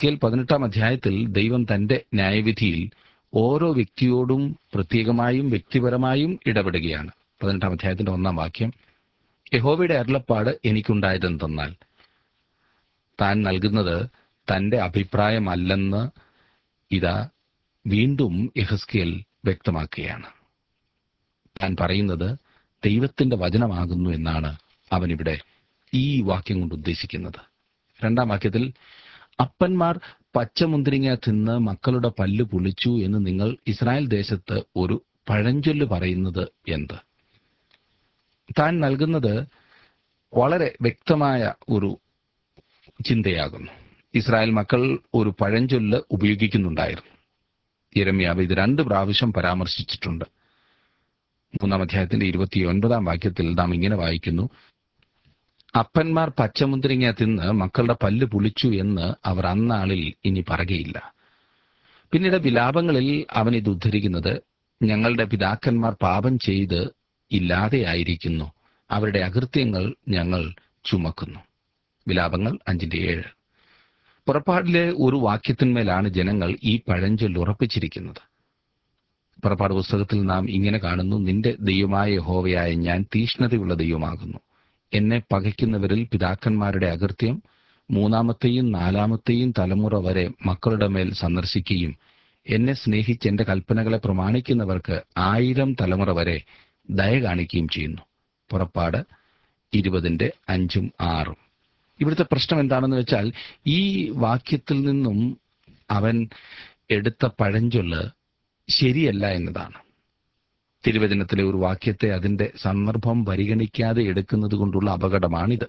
യഹസ്കേൽ പതിനെട്ടാം അധ്യായത്തിൽ ദൈവം തന്റെ ന്യായവിധിയിൽ ഓരോ വ്യക്തിയോടും പ്രത്യേകമായും വ്യക്തിപരമായും ഇടപെടുകയാണ് പതിനെട്ടാം അധ്യായത്തിന്റെ ഒന്നാം വാക്യം യഹോവയുടെ അരുളപ്പാട് എനിക്കുണ്ടായതെന്തെന്നാൽ താൻ നൽകുന്നത് തന്റെ അഭിപ്രായമല്ലെന്ന് ഇതാ വീണ്ടും യഹസ്കേൽ വ്യക്തമാക്കുകയാണ് താൻ പറയുന്നത് ദൈവത്തിന്റെ വചനമാകുന്നു എന്നാണ് അവനിവിടെ ഈ വാക്യം കൊണ്ട് ഉദ്ദേശിക്കുന്നത് രണ്ടാം വാക്യത്തിൽ അപ്പന്മാർ പച്ചമുന്തിരിങ്ങ തിന്ന് മക്കളുടെ പല്ല് പുളിച്ചു എന്ന് നിങ്ങൾ ഇസ്രായേൽ ദേശത്ത് ഒരു പഴഞ്ചൊല്ല് പറയുന്നത് എന്ത് താൻ നൽകുന്നത് വളരെ വ്യക്തമായ ഒരു ചിന്തയാകുന്നു ഇസ്രായേൽ മക്കൾ ഒരു പഴഞ്ചൊല്ല് ഉപയോഗിക്കുന്നുണ്ടായിരുന്നു ഇരമ്യാവ് ഇത് രണ്ട് പ്രാവശ്യം പരാമർശിച്ചിട്ടുണ്ട് മൂന്നാം അധ്യായത്തിന്റെ ഇരുപത്തിയൊൻപതാം വാക്യത്തിൽ നാം ഇങ്ങനെ വായിക്കുന്നു അപ്പന്മാർ പച്ചമുന്തിരിങ്ങ തിന്ന് മക്കളുടെ പല്ല് പുളിച്ചു എന്ന് അവർ അന്നാളിൽ ഇനി പറയുകയില്ല പിന്നീട് വിലാപങ്ങളിൽ അവൻ ഇത് ഉദ്ധരിക്കുന്നത് ഞങ്ങളുടെ പിതാക്കന്മാർ പാപം ചെയ്ത് ഇല്ലാതെയായിരിക്കുന്നു അവരുടെ അകൃത്യങ്ങൾ ഞങ്ങൾ ചുമക്കുന്നു വിലാപങ്ങൾ അഞ്ചിന്റെ ഏഴ് പുറപ്പാടിലെ ഒരു വാക്യത്തിന്മേലാണ് ജനങ്ങൾ ഈ പഴഞ്ചൊല്ല് ഉറപ്പിച്ചിരിക്കുന്നത് പുറപ്പാട് പുസ്തകത്തിൽ നാം ഇങ്ങനെ കാണുന്നു നിന്റെ ദൈവമായ യഹോവയായ ഞാൻ തീഷ്ണതയുള്ള ദൈവമാകുന്നു എന്നെ പകയ്ക്കുന്നവരിൽ പിതാക്കന്മാരുടെ അകൃത്യം മൂന്നാമത്തെയും നാലാമത്തെയും തലമുറ വരെ മക്കളുടെ മേൽ സന്ദർശിക്കുകയും എന്നെ സ്നേഹിച്ച് എന്റെ കൽപ്പനകളെ പ്രമാണിക്കുന്നവർക്ക് ആയിരം തലമുറ വരെ ദയ കാണിക്കുകയും ചെയ്യുന്നു പുറപ്പാട് ഇരുപതിന്റെ അഞ്ചും ആറും ഇവിടുത്തെ പ്രശ്നം എന്താണെന്ന് വെച്ചാൽ ഈ വാക്യത്തിൽ നിന്നും അവൻ എടുത്ത പഴഞ്ചൊല്ല് ശരിയല്ല എന്നതാണ് തിരുവചനത്തിലെ ഒരു വാക്യത്തെ അതിന്റെ സന്ദർഭം പരിഗണിക്കാതെ എടുക്കുന്നത് കൊണ്ടുള്ള അപകടമാണിത്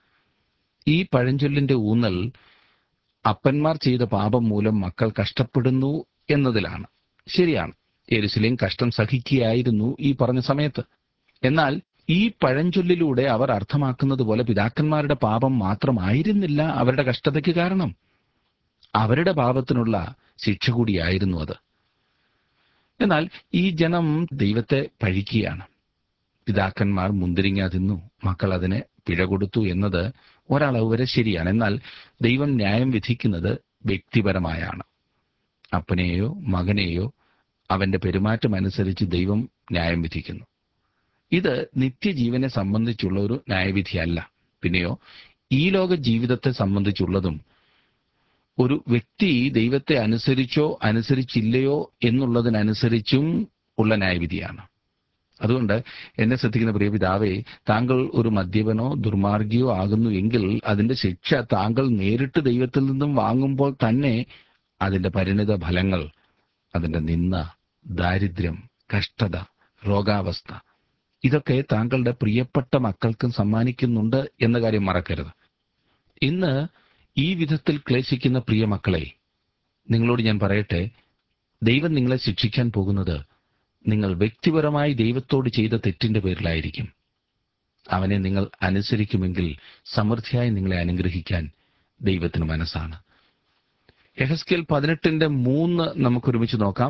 ഈ പഴഞ്ചൊല്ലിന്റെ ഊന്നൽ അപ്പന്മാർ ചെയ്ത പാപം മൂലം മക്കൾ കഷ്ടപ്പെടുന്നു എന്നതിലാണ് ശരിയാണ് എരുസലേം കഷ്ടം സഹിക്കുകയായിരുന്നു ഈ പറഞ്ഞ സമയത്ത് എന്നാൽ ഈ പഴഞ്ചൊല്ലിലൂടെ അവർ അർത്ഥമാക്കുന്നത് പോലെ പിതാക്കന്മാരുടെ പാപം മാത്രമായിരുന്നില്ല അവരുടെ കഷ്ടതയ്ക്ക് കാരണം അവരുടെ പാപത്തിനുള്ള ശിക്ഷ കൂടിയായിരുന്നു അത് എന്നാൽ ഈ ജനം ദൈവത്തെ പഴിക്കുകയാണ് പിതാക്കന്മാർ മുന്തിരിങ്ങ തിന്നു മക്കൾ അതിനെ പിഴ കൊടുത്തു എന്നത് ഒരളവ് വരെ ശരിയാണ് എന്നാൽ ദൈവം ന്യായം വിധിക്കുന്നത് വ്യക്തിപരമായാണ് അപ്പനെയോ മകനെയോ അവന്റെ പെരുമാറ്റം അനുസരിച്ച് ദൈവം ന്യായം വിധിക്കുന്നു ഇത് നിത്യജീവനെ സംബന്ധിച്ചുള്ള ഒരു ന്യായവിധിയല്ല പിന്നെയോ ഈ ലോക ജീവിതത്തെ സംബന്ധിച്ചുള്ളതും ഒരു വ്യക്തി ദൈവത്തെ അനുസരിച്ചോ അനുസരിച്ചില്ലയോ എന്നുള്ളതിനനുസരിച്ചും ഉള്ള ന്യായവിധിയാണ് അതുകൊണ്ട് എന്നെ ശ്രദ്ധിക്കുന്ന പ്രിയ പിതാവേ താങ്കൾ ഒരു മദ്യപനോ ദുർമാർഗിയോ ആകുന്നു എങ്കിൽ അതിന്റെ ശിക്ഷ താങ്കൾ നേരിട്ട് ദൈവത്തിൽ നിന്നും വാങ്ങുമ്പോൾ തന്നെ അതിന്റെ പരിണിത ഫലങ്ങൾ അതിന്റെ നിന്ന ദാരിദ്ര്യം കഷ്ടത രോഗാവസ്ഥ ഇതൊക്കെ താങ്കളുടെ പ്രിയപ്പെട്ട മക്കൾക്കും സമ്മാനിക്കുന്നുണ്ട് എന്ന കാര്യം മറക്കരുത് ഇന്ന് ഈ വിധത്തിൽ ക്ലേശിക്കുന്ന പ്രിയ മക്കളെ നിങ്ങളോട് ഞാൻ പറയട്ടെ ദൈവം നിങ്ങളെ ശിക്ഷിക്കാൻ പോകുന്നത് നിങ്ങൾ വ്യക്തിപരമായി ദൈവത്തോട് ചെയ്ത തെറ്റിന്റെ പേരിലായിരിക്കും അവനെ നിങ്ങൾ അനുസരിക്കുമെങ്കിൽ സമൃദ്ധിയായി നിങ്ങളെ അനുഗ്രഹിക്കാൻ ദൈവത്തിന് മനസ്സാണ് യഹസ്കേൽ പതിനെട്ടിന്റെ മൂന്ന് നമുക്കൊരുമിച്ച് നോക്കാം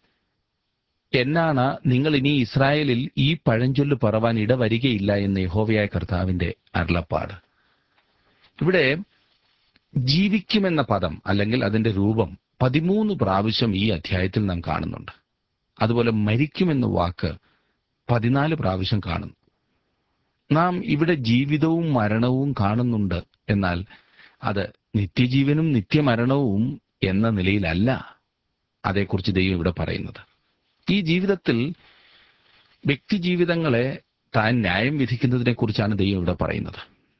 എന്നാണ് നിങ്ങൾ ഇനി ഇസ്രായേലിൽ ഈ പഴഞ്ചൊല്ല് പറവാൻ ഇടവരികയില്ല എന്ന് യഹോവയായ കർത്താവിന്റെ അരുളപ്പാട് ഇവിടെ ജീവിക്കുമെന്ന പദം അല്ലെങ്കിൽ അതിന്റെ രൂപം പതിമൂന്ന് പ്രാവശ്യം ഈ അധ്യായത്തിൽ നാം കാണുന്നുണ്ട് അതുപോലെ മരിക്കുമെന്ന വാക്ക് പതിനാല് പ്രാവശ്യം കാണുന്നു നാം ഇവിടെ ജീവിതവും മരണവും കാണുന്നുണ്ട് എന്നാൽ അത് നിത്യജീവനും നിത്യമരണവും എന്ന നിലയിലല്ല അതേക്കുറിച്ച് ദൈവം ഇവിടെ പറയുന്നത് ഈ ജീവിതത്തിൽ വ്യക്തിജീവിതങ്ങളെ താൻ ന്യായം വിധിക്കുന്നതിനെ കുറിച്ചാണ് ദൈവം ഇവിടെ പറയുന്നത്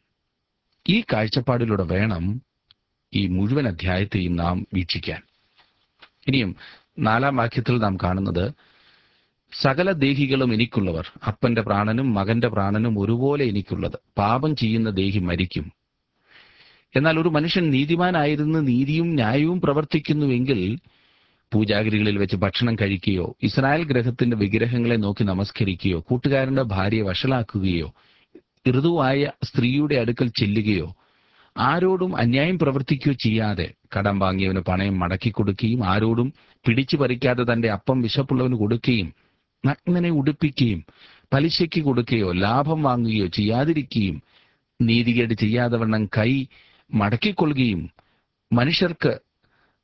ഈ കാഴ്ചപ്പാടിലൂടെ വേണം ഈ മുഴുവൻ അധ്യായത്തെയും നാം വീക്ഷിക്കാൻ ഇനിയും നാലാം വാക്യത്തിൽ നാം കാണുന്നത് സകല ദേഹികളും എനിക്കുള്ളവർ അപ്പന്റെ പ്രാണനും മകന്റെ പ്രാണനും ഒരുപോലെ എനിക്കുള്ളത് പാപം ചെയ്യുന്ന ദേഹി മരിക്കും എന്നാൽ ഒരു മനുഷ്യൻ നീതിമാനായിരുന്ന് നീതിയും ന്യായവും പ്രവർത്തിക്കുന്നുവെങ്കിൽ പൂജാഗിരികളിൽ വെച്ച് ഭക്ഷണം കഴിക്കുകയോ ഇസ്രായേൽ ഗ്രഹത്തിന്റെ വിഗ്രഹങ്ങളെ നോക്കി നമസ്കരിക്കുകയോ കൂട്ടുകാരന്റെ ഭാര്യയെ വഷളാക്കുകയോ ഋതുവായ സ്ത്രീയുടെ അടുക്കൽ ചെല്ലുകയോ ആരോടും അന്യായം പ്രവർത്തിക്കുകയോ ചെയ്യാതെ കടം വാങ്ങിയവന് പണയം മടക്കി കൊടുക്കുകയും ആരോടും പിടിച്ചു പറിക്കാതെ തന്റെ അപ്പം വിശപ്പുള്ളവന് കൊടുക്കുകയും നഗ്നനെ ഉടുപ്പിക്കുകയും പലിശയ്ക്ക് കൊടുക്കുകയോ ലാഭം വാങ്ങുകയോ ചെയ്യാതിരിക്കുകയും നീതികേട് ചെയ്യാതെ വണ്ണം കൈ മടക്കിക്കൊള്ളുകയും മനുഷ്യർക്ക്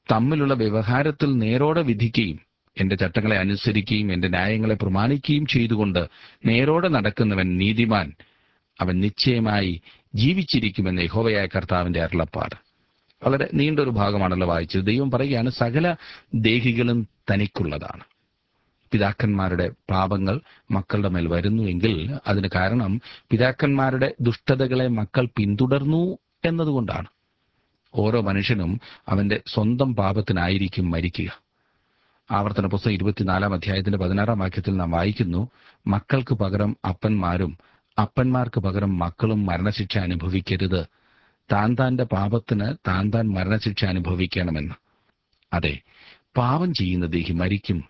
തമ്മിലുള്ള വ്യവഹാരത്തിൽ നേരോടെ വിധിക്കുകയും എന്റെ ചട്ടങ്ങളെ അനുസരിക്കുകയും എന്റെ ന്യായങ്ങളെ പ്രമാണിക്കുകയും ചെയ്തുകൊണ്ട് നേരോടെ നടക്കുന്നവൻ നീതിമാൻ അവൻ നിശ്ചയമായി ജീവിച്ചിരിക്കുമെന്ന് യഹോവയായ കർത്താവിന്റെ അരുളപ്പാട് വളരെ നീണ്ടൊരു ഭാഗമാണല്ലോ വായിച്ചത് ദൈവം പറയുകയാണ് സകല ദേഹികളും തനിക്കുള്ളതാണ് പിതാക്കന്മാരുടെ പാപങ്ങൾ മക്കളുടെ മേൽ വരുന്നുവെങ്കിൽ അതിന് കാരണം പിതാക്കന്മാരുടെ ദുഷ്ടതകളെ മക്കൾ പിന്തുടർന്നു എന്നതുകൊണ്ടാണ് ഓരോ മനുഷ്യനും അവന്റെ സ്വന്തം പാപത്തിനായിരിക്കും മരിക്കുക ആവർത്തന പുസ്തകം ഇരുപത്തിനാലാം അധ്യായത്തിന്റെ പതിനാറാം വാക്യത്തിൽ നാം വായിക്കുന്നു മക്കൾക്ക് പകരം അപ്പന്മാരും അപ്പന്മാർക്ക് പകരം മക്കളും മരണശിക്ഷ അനുഭവിക്കരുത് താൻ താന്റെ പാപത്തിന് താൻ താൻ മരണശിക്ഷ അനുഭവിക്കണമെന്ന് അതെ പാപം ചെയ്യുന്ന ദേഹി മരിക്കും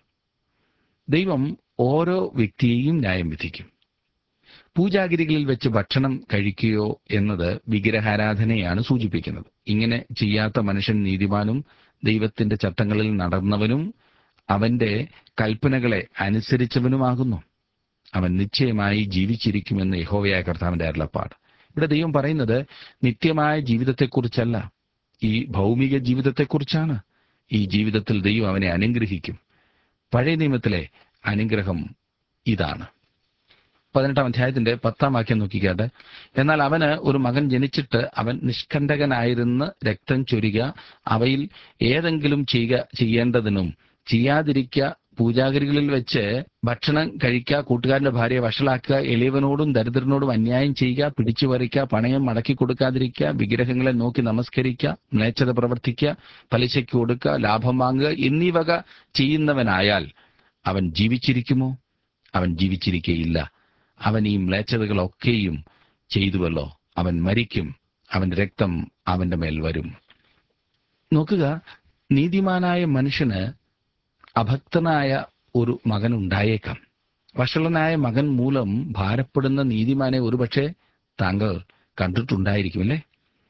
ദൈവം ഓരോ വ്യക്തിയെയും ന്യായം വിധിക്കും പൂജാഗിരികളിൽ വെച്ച് ഭക്ഷണം കഴിക്കുകയോ എന്നത് വിഗ്രഹാരാധനയാണ് സൂചിപ്പിക്കുന്നത് ഇങ്ങനെ ചെയ്യാത്ത മനുഷ്യൻ നീതിമാനും ദൈവത്തിന്റെ ചട്ടങ്ങളിൽ നടന്നവനും അവന്റെ കൽപ്പനകളെ അനുസരിച്ചവനുമാകുന്നു അവൻ നിശ്ചയമായി ജീവിച്ചിരിക്കുമെന്ന് യഹോവയായ കർത്താവിന്റെ അരുളപ്പാട് ഇവിടെ ദൈവം പറയുന്നത് നിത്യമായ ജീവിതത്തെക്കുറിച്ചല്ല ഈ ഭൗമിക ജീവിതത്തെക്കുറിച്ചാണ് ഈ ജീവിതത്തിൽ ദൈവം അവനെ അനുഗ്രഹിക്കും പഴയ നിയമത്തിലെ അനുഗ്രഹം ഇതാണ് പതിനെട്ടാം അധ്യായത്തിന്റെ പത്താം വാക്യം നോക്കിക്കാട്ടെ എന്നാൽ അവന് ഒരു മകൻ ജനിച്ചിട്ട് അവൻ നിഷ്കണ്ഠകനായിരുന്ന് രക്തം ചൊരിക അവയിൽ ഏതെങ്കിലും ചെയ്യുക ചെയ്യേണ്ടതിനും ചെയ്യാതിരിക്ക പൂജാഗിരികളിൽ വെച്ച് ഭക്ഷണം കഴിക്കുക കൂട്ടുകാരന്റെ ഭാര്യയെ വഷളാക്കുക എളിയവനോടും ദരിദ്രനോടും അന്യായം ചെയ്യുക പിടിച്ചു പറിക്കുക പണയം മടക്കി കൊടുക്കാതിരിക്കുക വിഗ്രഹങ്ങളെ നോക്കി നമസ്കരിക്കുക മ്ലേച്ഛത പ്രവർത്തിക്കുക പലിശയ്ക്ക് കൊടുക്കുക ലാഭം വാങ്ങുക എന്നീ വക ചെയ്യുന്നവനായാൽ അവൻ ജീവിച്ചിരിക്കുമോ അവൻ ജീവിച്ചിരിക്കയില്ല അവൻ ഈ മ്ലേച്ഛതകളൊക്കെയും ചെയ്തുവല്ലോ അവൻ മരിക്കും അവന്റെ രക്തം അവന്റെ മേൽ വരും നോക്കുക നീതിമാനായ മനുഷ്യന് അഭക്തനായ ഒരു മകൻ ഉണ്ടായേക്കാം വഷളനായ മകൻ മൂലം ഭാരപ്പെടുന്ന നീതിമാനെ ഒരുപക്ഷെ താങ്കൾ കണ്ടിട്ടുണ്ടായിരിക്കും അല്ലേ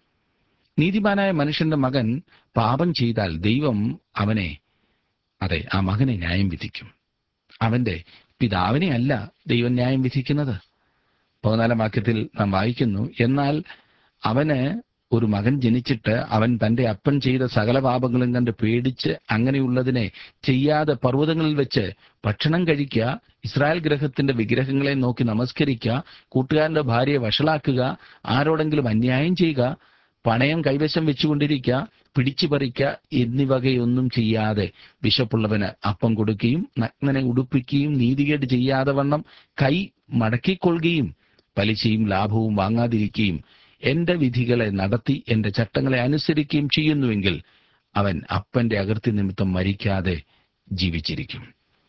നീതിമാനായ മനുഷ്യന്റെ മകൻ പാപം ചെയ്താൽ ദൈവം അവനെ അതെ ആ മകനെ ന്യായം വിധിക്കും അവന്റെ പിതാവിനെ അല്ല ദൈവം ന്യായം വിധിക്കുന്നത് പതിനാലാം വാക്യത്തിൽ നാം വായിക്കുന്നു എന്നാൽ അവന് ഒരു മകൻ ജനിച്ചിട്ട് അവൻ തന്റെ അപ്പൻ ചെയ്ത സകല പാപങ്ങളും കണ്ട് പേടിച്ച് അങ്ങനെയുള്ളതിനെ ചെയ്യാതെ പർവ്വതങ്ങളിൽ വെച്ച് ഭക്ഷണം കഴിക്കുക ഇസ്രായേൽ ഗ്രഹത്തിന്റെ വിഗ്രഹങ്ങളെ നോക്കി നമസ്കരിക്കുക കൂട്ടുകാരന്റെ ഭാര്യയെ വഷളാക്കുക ആരോടെങ്കിലും അന്യായം ചെയ്യുക പണയം കൈവശം വെച്ചുകൊണ്ടിരിക്കുക പിടിച്ചു പറിക്കുക എന്നിവകയൊന്നും ചെയ്യാതെ വിശപ്പുള്ളവന് അപ്പം കൊടുക്കുകയും നഗ്നനെ ഉടുപ്പിക്കുകയും നീതികേട് ചെയ്യാതെ വണ്ണം കൈ മടക്കിക്കൊള്ളുകയും പലിശയും ലാഭവും വാങ്ങാതിരിക്കുകയും എന്റെ വിധികളെ നടത്തി എന്റെ ചട്ടങ്ങളെ അനുസരിക്കുകയും ചെയ്യുന്നുവെങ്കിൽ അവൻ അപ്പന്റെ അകൃത്യ നിമിത്തം മരിക്കാതെ ജീവിച്ചിരിക്കും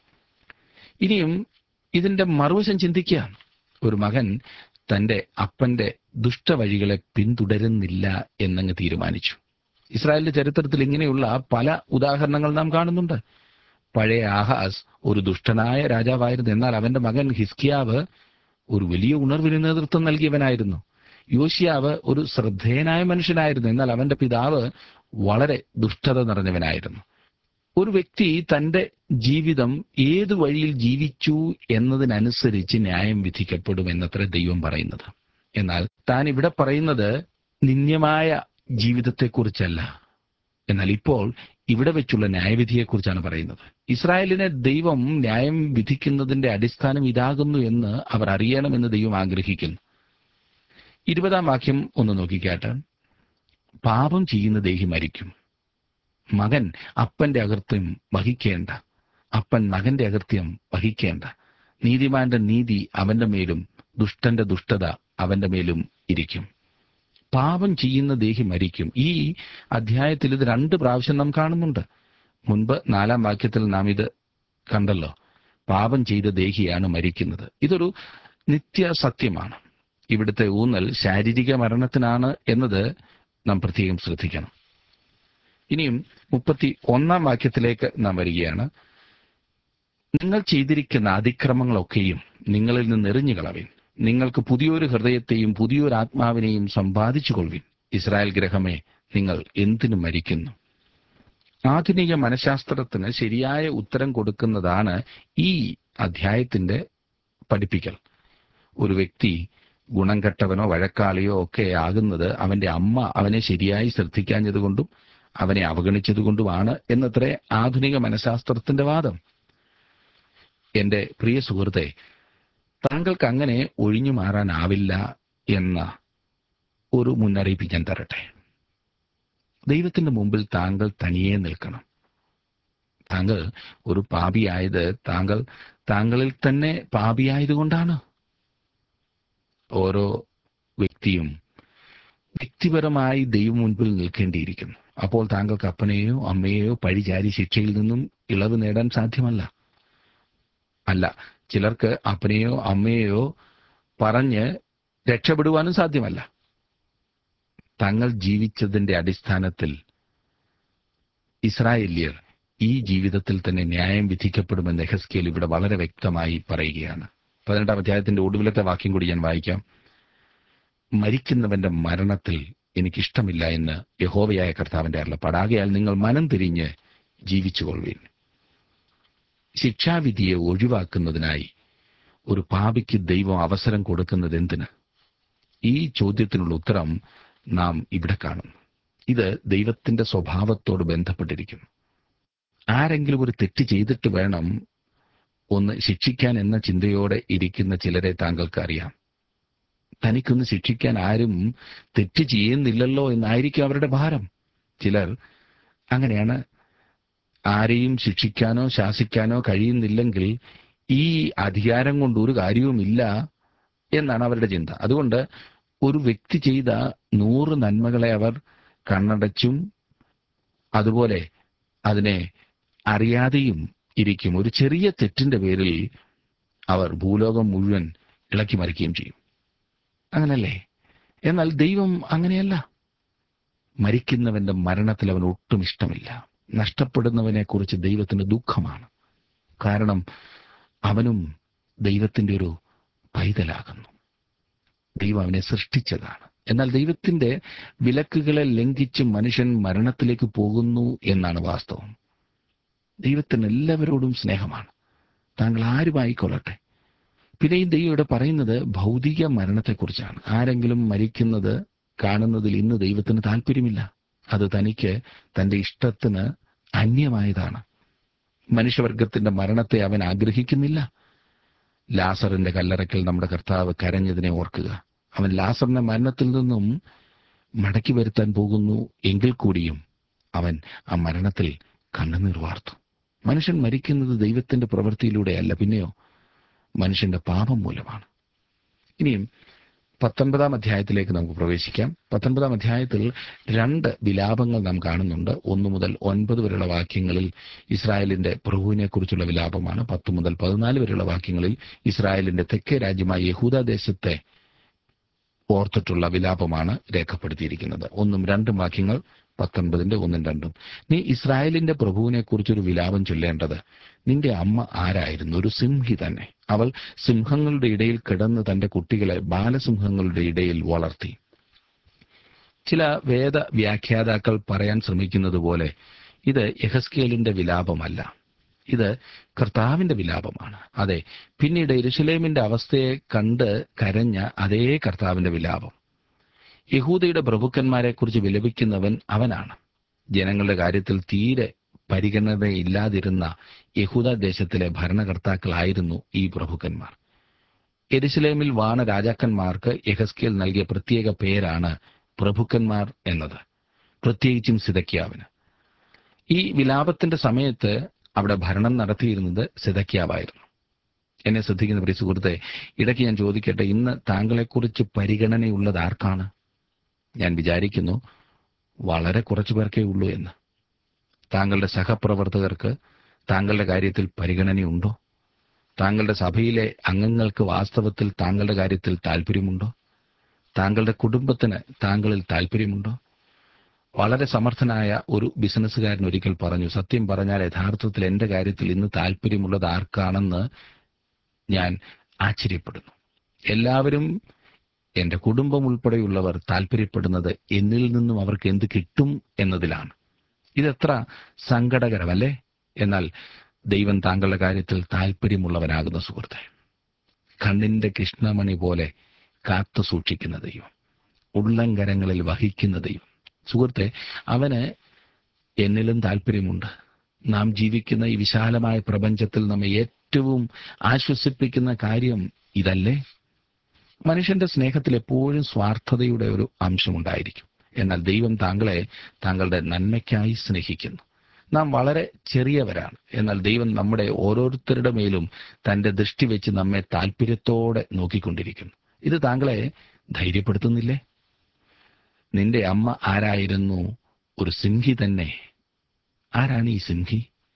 ഇനിയും ഇതിന്റെ മറുവശം ചിന്തിക്കുക ഒരു മകൻ തന്റെ അപ്പന്റെ ദുഷ്ടവഴികളെ പിന്തുടരുന്നില്ല എന്നങ്ങ് തീരുമാനിച്ചു ഇസ്രായേലിന്റെ ചരിത്രത്തിൽ ഇങ്ങനെയുള്ള പല ഉദാഹരണങ്ങൾ നാം കാണുന്നുണ്ട് പഴയ ആഹാസ് ഒരു ദുഷ്ടനായ രാജാവായിരുന്നു എന്നാൽ അവന്റെ മകൻ ഹിസ്കിയാവ് ഒരു വലിയ ഉണർവിന് നേതൃത്വം നൽകിയവനായിരുന്നു യോശിയാവ് ഒരു ശ്രദ്ധേയനായ മനുഷ്യനായിരുന്നു എന്നാൽ അവന്റെ പിതാവ് വളരെ ദുഷ്ടത നിറഞ്ഞവനായിരുന്നു ഒരു വ്യക്തി തന്റെ ജീവിതം ഏതു വഴിയിൽ ജീവിച്ചു എന്നതിനനുസരിച്ച് ന്യായം വിധിക്കപ്പെടും എന്നത്ര ദൈവം പറയുന്നത് എന്നാൽ താൻ ഇവിടെ പറയുന്നത് നിന്ദ്യമായ ജീവിതത്തെക്കുറിച്ചല്ല എന്നാൽ ഇപ്പോൾ ഇവിടെ വെച്ചുള്ള ന്യായവിധിയെക്കുറിച്ചാണ് പറയുന്നത് ഇസ്രായേലിനെ ദൈവം ന്യായം വിധിക്കുന്നതിന്റെ അടിസ്ഥാനം ഇതാകുന്നു എന്ന് അവർ അറിയണമെന്ന് ദൈവം ആഗ്രഹിക്കുന്നു ഇരുപതാം വാക്യം ഒന്ന് നോക്കിക്കാട്ട് പാപം ചെയ്യുന്ന ദേഹി മരിക്കും മകൻ അപ്പന്റെ അകൃത്യം വഹിക്കേണ്ട അപ്പൻ മകന്റെ അകൃത്യം വഹിക്കേണ്ട നീതിമാന്റെ നീതി അവന്റെ മേലും ദുഷ്ടന്റെ ദുഷ്ടത അവന്റെ മേലും ഇരിക്കും പാപം ചെയ്യുന്ന ദേഹി മരിക്കും ഈ അധ്യായത്തിൽ ഇത് രണ്ട് പ്രാവശ്യം നാം കാണുന്നുണ്ട് മുൻപ് നാലാം വാക്യത്തിൽ നാം ഇത് കണ്ടല്ലോ പാപം ചെയ്ത ദേഹിയാണ് മരിക്കുന്നത് ഇതൊരു നിത്യ സത്യമാണ് ഇവിടുത്തെ ഊന്നൽ ശാരീരിക മരണത്തിനാണ് എന്നത് നാം പ്രത്യേകം ശ്രദ്ധിക്കണം ഇനിയും മുപ്പത്തി ഒന്നാം വാക്യത്തിലേക്ക് നാം വരികയാണ് നിങ്ങൾ ചെയ്തിരിക്കുന്ന അതിക്രമങ്ങളൊക്കെയും നിങ്ങളിൽ നിന്ന് എറിഞ്ഞു കളവിൻ നിങ്ങൾക്ക് പുതിയൊരു ഹൃദയത്തെയും പുതിയൊരു ആത്മാവിനെയും സമ്പാദിച്ചു കൊള്ളുവിൻ ഇസ്രായേൽ ഗ്രഹമേ നിങ്ങൾ എന്തിനു മരിക്കുന്നു ആധുനിക മനഃശാസ്ത്രത്തിന് ശരിയായ ഉത്തരം കൊടുക്കുന്നതാണ് ഈ അധ്യായത്തിന്റെ പഠിപ്പിക്കൽ ഒരു വ്യക്തി ഗുണം കെട്ടവനോ വഴക്കാളിയോ ഒക്കെ ആകുന്നത് അവന്റെ അമ്മ അവനെ ശരിയായി ശ്രദ്ധിക്കാഞ്ഞതുകൊണ്ടും അവനെ അവഗണിച്ചതുകൊണ്ടുമാണ് എന്നത്രേ ആധുനിക മനഃശാസ്ത്രത്തിന്റെ വാദം എന്റെ പ്രിയ സുഹൃത്തെ താങ്കൾക്ക് അങ്ങനെ ഒഴിഞ്ഞു മാറാനാവില്ല എന്ന ഒരു മുന്നറിയിപ്പ് ഞാൻ തരട്ടെ ദൈവത്തിന്റെ മുമ്പിൽ താങ്കൾ തനിയെ നിൽക്കണം താങ്കൾ ഒരു പാപിയായത് താങ്കൾ താങ്കളിൽ തന്നെ പാപിയായതുകൊണ്ടാണ് ഓരോ വ്യക്തിയും വ്യക്തിപരമായി ദൈവം മുൻപിൽ നിൽക്കേണ്ടിയിരിക്കുന്നു അപ്പോൾ താങ്കൾക്ക് അപ്പനെയോ അമ്മയെയോ പഴിചാരി ശിക്ഷയിൽ നിന്നും ഇളവ് നേടാൻ സാധ്യമല്ല അല്ല ചിലർക്ക് അപ്പനെയോ അമ്മയെയോ പറഞ്ഞ് രക്ഷപ്പെടുവാനും സാധ്യമല്ല തങ്ങൾ ജീവിച്ചതിന്റെ അടിസ്ഥാനത്തിൽ ഇസ്രായേല്യർ ഈ ജീവിതത്തിൽ തന്നെ ന്യായം വിധിക്കപ്പെടുമെന്ന് എഹസ്കേൽ ഇവിടെ വളരെ വ്യക്തമായി പറയുകയാണ് പതിനെട്ടാം അധ്യായത്തിന്റെ ഒടുവിലത്തെ വാക്യം കൂടി ഞാൻ വായിക്കാം മരിക്കുന്നവന്റെ മരണത്തിൽ എനിക്കിഷ്ടമില്ല എന്ന് യഹോവയായ കർത്താവിന്റെ അരുളപ്പാടാകയാൽ നിങ്ങൾ മനം തിരിഞ്ഞ് ജീവിച്ചുകൊള്ളുവീൻ ശിക്ഷാവിധിയെ ഒഴിവാക്കുന്നതിനായി ഒരു പാപിക്ക് ദൈവം അവസരം കൊടുക്കുന്നത് എന്തിന് ഈ ചോദ്യത്തിനുള്ള ഉത്തരം നാം ഇവിടെ കാണുന്നു ഇത് ദൈവത്തിന്റെ സ്വഭാവത്തോട് ബന്ധപ്പെട്ടിരിക്കുന്നു ആരെങ്കിലും ഒരു തെറ്റ് ചെയ്തിട്ട് വേണം ഒന്ന് ശിക്ഷിക്കാൻ എന്ന ചിന്തയോടെ ഇരിക്കുന്ന ചിലരെ താങ്കൾക്ക് അറിയാം തനിക്കൊന്ന് ശിക്ഷിക്കാൻ ആരും തെറ്റ് ചെയ്യുന്നില്ലല്ലോ എന്നായിരിക്കും അവരുടെ ഭാരം ചിലർ അങ്ങനെയാണ് ആരെയും ശിക്ഷിക്കാനോ ശാസിക്കാനോ കഴിയുന്നില്ലെങ്കിൽ ഈ അധികാരം കൊണ്ട് ഒരു കാര്യവുമില്ല എന്നാണ് അവരുടെ ചിന്ത അതുകൊണ്ട് ഒരു വ്യക്തി ചെയ്ത നൂറ് നന്മകളെ അവർ കണ്ണടച്ചും അതുപോലെ അതിനെ അറിയാതെയും ഇരിക്കും ഒരു ചെറിയ തെറ്റിന്റെ പേരിൽ അവർ ഭൂലോകം മുഴുവൻ ഇളക്കി മറിക്കുകയും ചെയ്യും അങ്ങനല്ലേ എന്നാൽ ദൈവം അങ്ങനെയല്ല മരിക്കുന്നവന്റെ മരണത്തിൽ അവൻ ഒട്ടും ഇഷ്ടമില്ല നഷ്ടപ്പെടുന്നവനെ കുറിച്ച് ദൈവത്തിന് ദുഃഖമാണ് കാരണം അവനും ദൈവത്തിന്റെ ഒരു പൈതലാകുന്നു ദൈവം അവനെ സൃഷ്ടിച്ചതാണ് എന്നാൽ ദൈവത്തിന്റെ വിലക്കുകളെ ലംഘിച്ച് മനുഷ്യൻ മരണത്തിലേക്ക് പോകുന്നു എന്നാണ് വാസ്തവം ദൈവത്തിന് എല്ലാവരോടും സ്നേഹമാണ് താങ്കൾ ആരുമായിക്കൊള്ളട്ടെ പിന്നെയും ദൈവം ഇവിടെ പറയുന്നത് ഭൗതിക മരണത്തെക്കുറിച്ചാണ് ആരെങ്കിലും മരിക്കുന്നത് കാണുന്നതിൽ ഇന്ന് ദൈവത്തിന് താല്പര്യമില്ല അത് തനിക്ക് തന്റെ ഇഷ്ടത്തിന് അന്യമായതാണ് മനുഷ്യവർഗത്തിന്റെ മരണത്തെ അവൻ ആഗ്രഹിക്കുന്നില്ല ലാസറിന്റെ കല്ലറയ്ക്കൽ നമ്മുടെ കർത്താവ് കരഞ്ഞതിനെ ഓർക്കുക അവൻ ലാസറിന്റെ മരണത്തിൽ നിന്നും മടക്കി വരുത്താൻ പോകുന്നു എങ്കിൽ കൂടിയും അവൻ ആ മരണത്തിൽ കണ്ണുനീർ വാർത്തു മനുഷ്യൻ മരിക്കുന്നത് ദൈവത്തിന്റെ പ്രവൃത്തിയിലൂടെയല്ല പിന്നെയോ മനുഷ്യന്റെ പാപം മൂലമാണ് ഇനിയും പത്തൊൻപതാം അധ്യായത്തിലേക്ക് നമുക്ക് പ്രവേശിക്കാം പത്തൊൻപതാം അധ്യായത്തിൽ രണ്ട് വിലാപങ്ങൾ നാം കാണുന്നുണ്ട് ഒന്നു മുതൽ ഒൻപത് വരെയുള്ള വാക്യങ്ങളിൽ ഇസ്രായേലിന്റെ പ്രഭുവിനെ കുറിച്ചുള്ള വിലാപമാണ് പത്ത് മുതൽ പതിനാല് വരെയുള്ള വാക്യങ്ങളിൽ ഇസ്രായേലിന്റെ തെക്കേ രാജ്യമായ യഹൂദ ദേശത്തെ ഓർത്തിട്ടുള്ള വിലാപമാണ് രേഖപ്പെടുത്തിയിരിക്കുന്നത് ഒന്നും രണ്ടും വാക്യങ്ങൾ പത്തൊൻപതിന്റെ ഒന്നും രണ്ടും നീ ഇസ്രായേലിന്റെ പ്രഭുവിനെ കുറിച്ചൊരു വിലാപം ചൊല്ലേണ്ടത് നിന്റെ അമ്മ ആരായിരുന്നു ഒരു സിംഹി തന്നെ അവൾ സിംഹങ്ങളുടെ ഇടയിൽ കിടന്ന് തന്റെ കുട്ടികളെ ബാലസിംഹങ്ങളുടെ ഇടയിൽ വളർത്തി ചില വേദ വ്യാഖ്യാതാക്കൾ പറയാൻ ശ്രമിക്കുന്നത് പോലെ ഇത് യഹസ്കേലിന്റെ വിലാപമല്ല ഇത് കർത്താവിന്റെ വിലാപമാണ് അതെ പിന്നീട് എരുസലേമിന്റെ അവസ്ഥയെ കണ്ട് കരഞ്ഞ അതേ കർത്താവിന്റെ വിലാപം യഹൂദയുടെ പ്രഭുക്കന്മാരെക്കുറിച്ച് വിലപിക്കുന്നവൻ അവനാണ് ജനങ്ങളുടെ കാര്യത്തിൽ തീരെ പരിഗണനയില്ലാതിരുന്ന യഹൂദ ദേശത്തിലെ ഭരണകർത്താക്കളായിരുന്നു ഈ പ്രഭുക്കന്മാർ എരുസലേമിൽ വാണ രാജാക്കന്മാർക്ക് യഹസ്കേൽ നൽകിയ പ്രത്യേക പേരാണ് പ്രഭുക്കന്മാർ എന്നത് പ്രത്യേകിച്ചും സിതക്യാവിന് ഈ വിലാപത്തിന്റെ സമയത്ത് അവിടെ ഭരണം നടത്തിയിരുന്നത് സിതക്യാവായിരുന്നു എന്നെ ശ്രദ്ധിക്കുന്ന പ്രിയ സുഹൃത്തെ ഇടയ്ക്ക് ഞാൻ ചോദിക്കട്ടെ ഇന്ന് താങ്കളെക്കുറിച്ച് പരിഗണനയുള്ളത് ആർക്കാണ് ഞാൻ വിചാരിക്കുന്നു വളരെ കുറച്ചു പേർക്കേ ഉള്ളൂ എന്ന് താങ്കളുടെ സഹപ്രവർത്തകർക്ക് താങ്കളുടെ കാര്യത്തിൽ പരിഗണനയുണ്ടോ താങ്കളുടെ സഭയിലെ അംഗങ്ങൾക്ക് വാസ്തവത്തിൽ താങ്കളുടെ കാര്യത്തിൽ താല്പര്യമുണ്ടോ താങ്കളുടെ കുടുംബത്തിന് താങ്കളിൽ താല്പര്യമുണ്ടോ വളരെ സമർത്ഥനായ ഒരു ബിസിനസ്സുകാരൻ ഒരിക്കൽ പറഞ്ഞു സത്യം പറഞ്ഞാൽ യഥാർത്ഥത്തിൽ എന്റെ കാര്യത്തിൽ ഇന്ന് താല്പര്യമുള്ളത് ആർക്കാണെന്ന് ഞാൻ ആശ്ചര്യപ്പെടുന്നു എല്ലാവരും എന്റെ കുടുംബം ഉൾപ്പെടെയുള്ളവർ താല്പര്യപ്പെടുന്നത് എന്നിൽ നിന്നും അവർക്ക് എന്ത് കിട്ടും എന്നതിലാണ് ഇതെത്ര സങ്കടകരമല്ലേ എന്നാൽ ദൈവം താങ്കളുടെ കാര്യത്തിൽ താല്പര്യമുള്ളവനാകുന്ന സുഹൃത്തെ കണ്ണിന്റെ കൃഷ്ണമണി പോലെ കാത്തു സൂക്ഷിക്കുന്ന ദൈവം ഉള്ളങ്കരങ്ങളിൽ വഹിക്കുന്ന ദൈവം സുഹൃത്തെ അവന് എന്നിലും താല്പര്യമുണ്ട് നാം ജീവിക്കുന്ന ഈ വിശാലമായ പ്രപഞ്ചത്തിൽ നമ്മെ ഏറ്റവും ആശ്വസിപ്പിക്കുന്ന കാര്യം ഇതല്ലേ മനുഷ്യന്റെ സ്നേഹത്തിൽ എപ്പോഴും സ്വാർത്ഥതയുടെ ഒരു അംശമുണ്ടായിരിക്കും എന്നാൽ ദൈവം താങ്കളെ താങ്കളുടെ നന്മയ്ക്കായി സ്നേഹിക്കുന്നു നാം വളരെ ചെറിയവരാണ് എന്നാൽ ദൈവം നമ്മുടെ ഓരോരുത്തരുടെ മേലും തന്റെ ദൃഷ്ടി വെച്ച് നമ്മെ താല്പര്യത്തോടെ നോക്കിക്കൊണ്ടിരിക്കുന്നു ഇത് താങ്കളെ ധൈര്യപ്പെടുത്തുന്നില്ലേ നിന്റെ അമ്മ ആരായിരുന്നു ഒരു സിംഹി തന്നെ ആരാണ് ഈ സിംഹി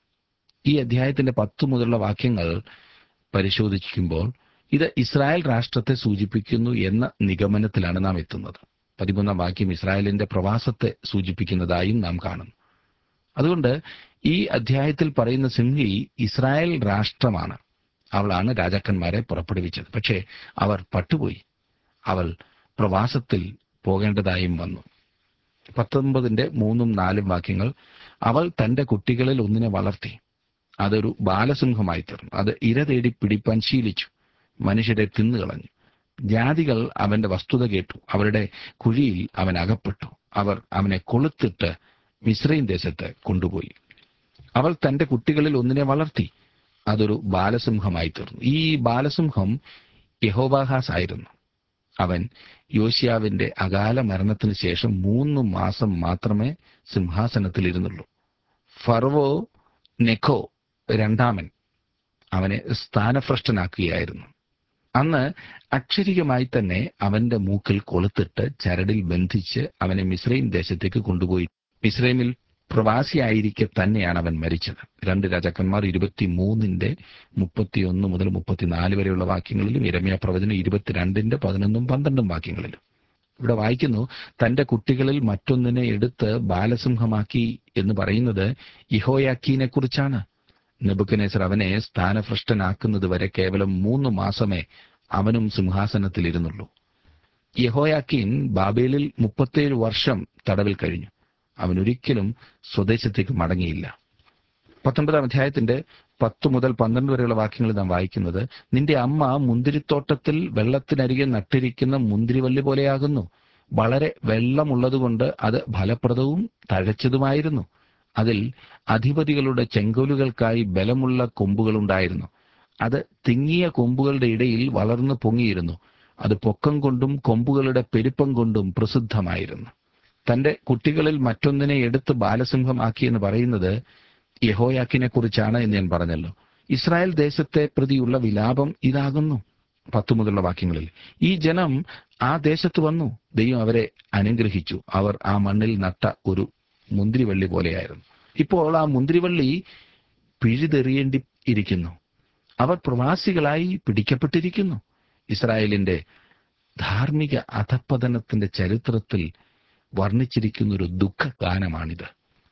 ഈ അധ്യായത്തിന്റെ പത്ത് മുതലുള്ള വാക്യങ്ങൾ പരിശോധിക്കുമ്പോൾ ഇത് ഇസ്രായേൽ രാഷ്ട്രത്തെ സൂചിപ്പിക്കുന്നു എന്ന നിഗമനത്തിലാണ് നാം എത്തുന്നത് പതിമൂന്നാം വാക്യം ഇസ്രായേലിന്റെ പ്രവാസത്തെ സൂചിപ്പിക്കുന്നതായും നാം കാണുന്നു അതുകൊണ്ട് ഈ അധ്യായത്തിൽ പറയുന്ന സിംഹി ഇസ്രായേൽ രാഷ്ട്രമാണ് അവളാണ് രാജാക്കന്മാരെ പുറപ്പെടുവിച്ചത് പക്ഷേ അവർ പട്ടുപോയി അവൾ പ്രവാസത്തിൽ പോകേണ്ടതായും വന്നു പത്തൊൻപതിന്റെ മൂന്നും നാലും വാക്യങ്ങൾ അവൾ തന്റെ കുട്ടികളിൽ ഒന്നിനെ വളർത്തി അതൊരു ബാലസിംഹമായി തീർന്നു അത് ഇര തേടി പിടിപ്പാൻ ശീലിച്ചു മനുഷ്യരെ തിന്നുകളഞ്ഞു ജാതികൾ അവന്റെ വസ്തുത കേട്ടു അവരുടെ കുഴിയിൽ അവൻ അകപ്പെട്ടു അവർ അവനെ കൊളുത്തിട്ട് മിശ്രയും ദേശത്ത് കൊണ്ടുപോയി അവൾ തന്റെ കുട്ടികളിൽ ഒന്നിനെ വളർത്തി അതൊരു ബാലസിംഹമായി തീർന്നു ഈ ബാലസിംഹം യഹോബാഹാസ് ആയിരുന്നു അവൻ യോശിയാവിന്റെ അകാല മരണത്തിന് ശേഷം മൂന്ന് മാസം മാത്രമേ സിംഹാസനത്തിൽ ഇരുന്നുള്ളൂ ഫറവോ നെഖോ രണ്ടാമൻ അവനെ സ്ഥാനഭ്രഷ്ടനാക്കുകയായിരുന്നു അന്ന് അക്ഷരികമായി തന്നെ അവന്റെ മൂക്കിൽ കൊളുത്തിട്ട് ചരടിൽ ബന്ധിച്ച് അവനെ മിശ്രൈം ദേശത്തേക്ക് കൊണ്ടുപോയി മിശ്രൈമിൽ പ്രവാസിയായിരിക്കെ തന്നെയാണ് അവൻ മരിച്ചത് രണ്ട് രാജാക്കന്മാർ ഇരുപത്തിമൂന്നിന്റെ മുപ്പത്തിയൊന്ന് മുതൽ മുപ്പത്തിനാല് വരെയുള്ള വാക്യങ്ങളിലും ഇരമ്യ പ്രവചനം ഇരുപത്തിരണ്ടിന്റെ പതിനൊന്നും പന്ത്രണ്ടും വാക്യങ്ങളിലും ഇവിടെ വായിക്കുന്നു തന്റെ കുട്ടികളിൽ മറ്റൊന്നിനെ എടുത്ത് ബാലസിംഹമാക്കി എന്ന് പറയുന്നത് ഇഹോയാക്കീനെ കുറിച്ചാണ് നെബുക്കനേസർ അവനെ സ്ഥാനഭ്രഷ്ടനാക്കുന്നത് വരെ കേവലം മൂന്ന് മാസമേ അവനും സിംഹാസനത്തിൽ ഇരുന്നുള്ളൂ യഹോയാക്കീൻ ബാബേലിൽ മുപ്പത്തേഴ് വർഷം തടവിൽ കഴിഞ്ഞു അവൻ ഒരിക്കലും സ്വദേശത്തേക്ക് മടങ്ങിയില്ല പത്തൊன்பതാം അധ്യായത്തിന്റെ പത്ത് മുതൽ പന്ത്രണ്ട് വരെയുള്ള വാക്യങ്ങൾ നാം വായിക്കുന്നത് നിന്റെ അമ്മ മുന്തിരിത്തോട്ടത്തിൽ വെള്ളത്തിനരികെ നട്ടിരിക്കുന്ന മുന്തിരിവള്ളി പോലെയാകുന്നു വളരെ വെള്ളമുള്ളതുകൊണ്ട് അത് ഫലപ്രദവും തഴച്ചതുമായിരുന്നു അതിൽ അധിപതികളുടെ ചെങ്കോലുകൾക്കായി ബലമുള്ള കൊമ്പുകളുണ്ടായിരുന്നു അത് തിങ്ങിയ കൊമ്പുകളുടെ ഇടയിൽ വളർന്നു പൊങ്ങിയിരുന്നു അത് പൊക്കം കൊണ്ടും കൊമ്പുകളുടെ പെരുപ്പം കൊണ്ടും പ്രസിദ്ധമായിരുന്നു തന്റെ കുട്ടികളിൽ മറ്റൊന്നിനെ എടുത്ത് ബാലസിംഹമാക്കി എന്ന് പറയുന്നത് യഹോയാക്കിനെ കുറിച്ചാണ് എന്ന് ഞാൻ പറഞ്ഞല്ലോ ഇസ്രായേൽ ദേശത്തെ പ്രതിയുള്ള വിലാപം ഇതാകുന്നു പത്തു മുതലുള്ള വാക്യങ്ങളിൽ ഈ ജനം ആ ദേശത്ത് വന്നു ദൈവം അവരെ അനുഗ്രഹിച്ചു അവർ ആ മണ്ണിൽ നട്ട ഒരു മുന്തിരിവള്ളി പോലെയായിരുന്നു ഇപ്പോൾ ആ മുന്തിരിവള്ളി പിഴുതെറിയേണ്ടി ഇരിക്കുന്നു അവർ പ്രവാസികളായി പിടിക്കപ്പെട്ടിരിക്കുന്നു ഇസ്രായേലിന്റെ ധാർമ്മിക അധപ്പതനത്തിന്റെ ചരിത്രത്തിൽ വർണ്ണിച്ചിരിക്കുന്ന ഒരു ദുഃഖഗാനമാണിത്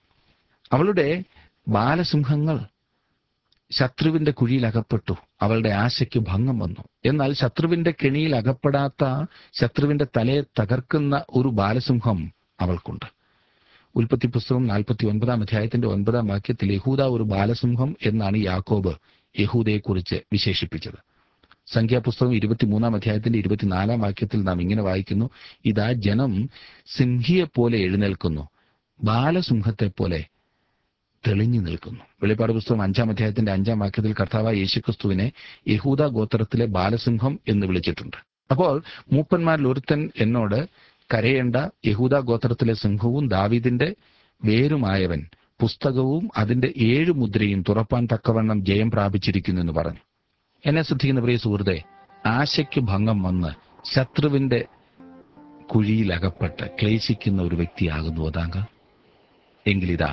അവളുടെ ബാലസിംഹങ്ങൾ ശത്രുവിന്റെ കുഴിയിൽ അകപ്പെട്ടു അവളുടെ ആശയ്ക്ക് ഭംഗം വന്നു എന്നാൽ ശത്രുവിന്റെ കെണിയിൽ അകപ്പെടാത്ത ശത്രുവിന്റെ തലയെ തകർക്കുന്ന ഒരു ബാലസിംഹം അവൾക്കുണ്ട് ഉൽപ്പത്തി പുസ്തകം നാൽപ്പത്തി ഒൻപതാം അധ്യായത്തിന്റെ ഒൻപതാം വാക്യത്തിൽ യഹൂദ ഒരു ബാലസിംഹം എന്നാണ് യാക്കോബ് യഹൂദയെക്കുറിച്ച് വിശേഷിപ്പിച്ചത് സംഖ്യാപുസ്തകം ഇരുപത്തിമൂന്നാം അധ്യായത്തിന്റെ ഇരുപത്തിനാലാം വാക്യത്തിൽ നാം ഇങ്ങനെ വായിക്കുന്നു ഇതാ ജനം സിംഹിയെപ്പോലെ എഴുന്നേൽക്കുന്നു ബാലസിംഹത്തെ പോലെ തെളിഞ്ഞു നിൽക്കുന്നു വെളിപ്പാട് പുസ്തകം അഞ്ചാം അധ്യായത്തിന്റെ അഞ്ചാം വാക്യത്തിൽ കർത്താവായ യേശുക്രിസ്തുവിനെ യഹൂദ ഗോത്രത്തിലെ ബാലസിംഹം എന്ന് വിളിച്ചിട്ടുണ്ട് അപ്പോൾ മൂപ്പന്മാരിൽ ഒരുത്തൻ എന്നോട് കരയേണ്ട യഹൂദ ഗോത്രത്തിലെ സിംഹവും ദാവീദിന്റെ വേരുമായവൻ പുസ്തകവും അതിന്റെ ഏഴ് മുദ്രയും തുറപ്പാൻ തക്കവണ്ണം ജയം പ്രാപിച്ചിരിക്കുന്നു എന്ന് പറഞ്ഞു എന്നെ ശ്രദ്ധിക്കുന്ന പ്രിയ സുഹൃത്തെ ആശയ്ക്ക് ഭംഗം വന്ന് ശത്രുവിന്റെ കുഴിയിൽ അകപ്പെട്ട് ക്ലേശിക്കുന്ന ഒരു വ്യക്തിയാകുന്നു താങ്കൾ എങ്കിലിതാ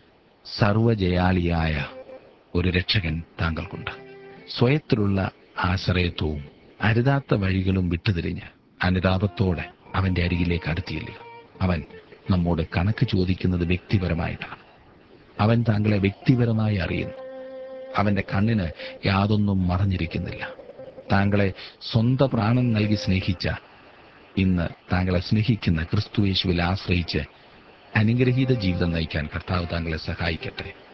സർവജയാളിയായ ഒരു രക്ഷകൻ താങ്കൾക്കുണ്ട് സ്വയത്തിലുള്ള ആശ്രയത്വവും അരുതാത്ത വഴികളും വിട്ടുതിരിഞ്ഞ് അനുതാപത്തോടെ അവന്റെ അരികിലേക്ക് അടുത്തിയില്ല അവൻ നമ്മോട് കണക്ക് ചോദിക്കുന്നത് വ്യക്തിപരമായിട്ടാണ് അവൻ താങ്കളെ വ്യക്തിപരമായി അറിയുന്നു അവന്റെ കണ്ണിന് യാതൊന്നും മറഞ്ഞിരിക്കുന്നില്ല താങ്കളെ സ്വന്തം പ്രാണൻ നൽകി സ്നേഹിച്ച ഇന്ന് താങ്കളെ സ്നേഹിക്കുന്ന ക്രിസ്തുയേശുവിൽ ആശ്രയിച്ച് അനുഗ്രഹീത ജീവിതം നയിക്കാൻ കർത്താവ് താങ്കളെ സഹായിക്കട്ടെ